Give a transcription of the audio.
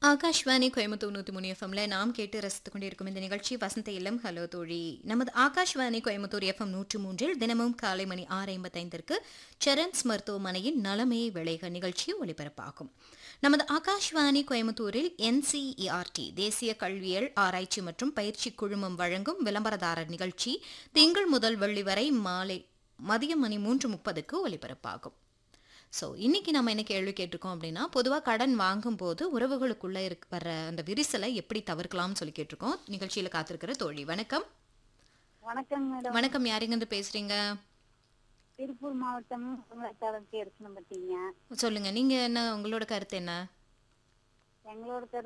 ஆகாஷ்வாணி கோயம்புத்தூர் நூற்றி மூணு எஃப்எம்ல நாம் கேட்டு ரசித்துக் கொண்டிருக்கும் இந்த நிகழ்ச்சி வசந்த இல்லம் ஹலோ தோழி நமது ஆகாஷ்வாணி கோயம்புத்தூர் எஃப்எம் நூற்று மூன்றில் தினமும் காலை மணி ஆறு ஐம்பத்தைந்திற்கு சரண்ஸ் மருத்துவமனையின் நலமே விளைக நிகழ்ச்சி ஒலிபரப்பாகும் நமது ஆகாஷ்வாணி கோயம்புத்தூரில் என்சிஇஆர்டி தேசிய கல்வியல் ஆராய்ச்சி மற்றும் பயிற்சி குழுமம் வழங்கும் விளம்பரதாரர் நிகழ்ச்சி திங்கள் முதல் வெள்ளி வரை மாலை மதியம் மணி மூன்று முப்பதுக்கு ஒலிபரப்பாகும் ஸோ இன்னைக்கு நம்ம என்ன கேள்வி கேட்டிருக்கோம் அப்படின்னா பொதுவாக கடன் வாங்கும்போது உறவுகளுக்குள்ள இருக்க வர்ற அந்த விரிசலை எப்படி தவிர்க்கலாம்னு சொல்லி கேட்டிருக்கோம் நிகழ்ச்சியில் காத்திருக்கிற தோழி வணக்கம் வணக்கம் மேடம் வணக்கம் யாருங்க பேசுறீங்க திருப்பூர் மாவட்டம் உங்களை இருக்கணும் பார்த்தீங்க சொல்லுங்க நீங்க என்ன உங்களோட கருத்து என்ன எங்களோட கருத்து